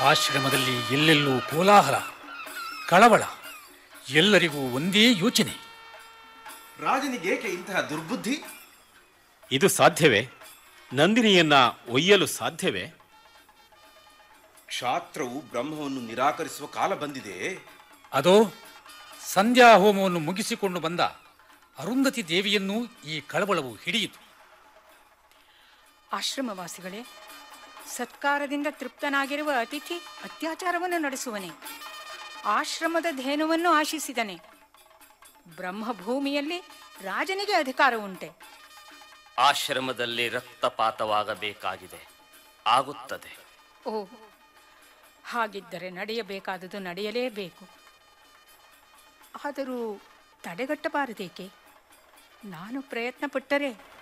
ಆಶ್ರಮದಲ್ಲಿ ಎಲ್ಲೆಲ್ಲೂ ಕೋಲಾಹಲ ಕಳವಳ ಎಲ್ಲರಿಗೂ ಒಂದೇ ಯೋಚನೆ ರಾಜನಿಗೇಕೆ ಇಂತಹ ದುರ್ಬುದ್ಧಿ ಇದು ಸಾಧ್ಯವೇ ನಂದಿನಿಯನ್ನ ಒಯ್ಯಲು ಸಾಧ್ಯವೇ ಕ್ಷಾತ್ರವು ಬ್ರಹ್ಮವನ್ನು ನಿರಾಕರಿಸುವ ಕಾಲ ಬಂದಿದೆ ಅದೋ ಸಂಧ್ಯಾ ಹೋಮವನ್ನು ಮುಗಿಸಿಕೊಂಡು ಬಂದ ಅರುಂಧತಿ ದೇವಿಯನ್ನೂ ಈ ಕಳವಳವು ಹಿಡಿಯಿತು ಆಶ್ರಮವಾಸಿಗಳೇ ಸತ್ಕಾರದಿಂದ ತೃಪ್ತನಾಗಿರುವ ಅತಿಥಿ ಅತ್ಯಾಚಾರವನ್ನು ನಡೆಸುವನೆ ಆಶ್ರಮದ ಧೇನುವನ್ನು ಆಶಿಸಿದನೆ ಬ್ರಹ್ಮಭೂಮಿಯಲ್ಲಿ ರಾಜನಿಗೆ ಅಧಿಕಾರ ಉಂಟೆ ಆಶ್ರಮದಲ್ಲಿ ರಕ್ತಪಾತವಾಗಬೇಕಾಗಿದೆ ಆಗುತ್ತದೆ ಓ ಹಾಗಿದ್ದರೆ ನಡೆಯಬೇಕಾದುದು ನಡೆಯಲೇಬೇಕು ಆದರೂ ತಡೆಗಟ್ಟಬಾರದೇಕೆ ನಾನು ಪ್ರಯತ್ನ ಪಟ್ಟರೆ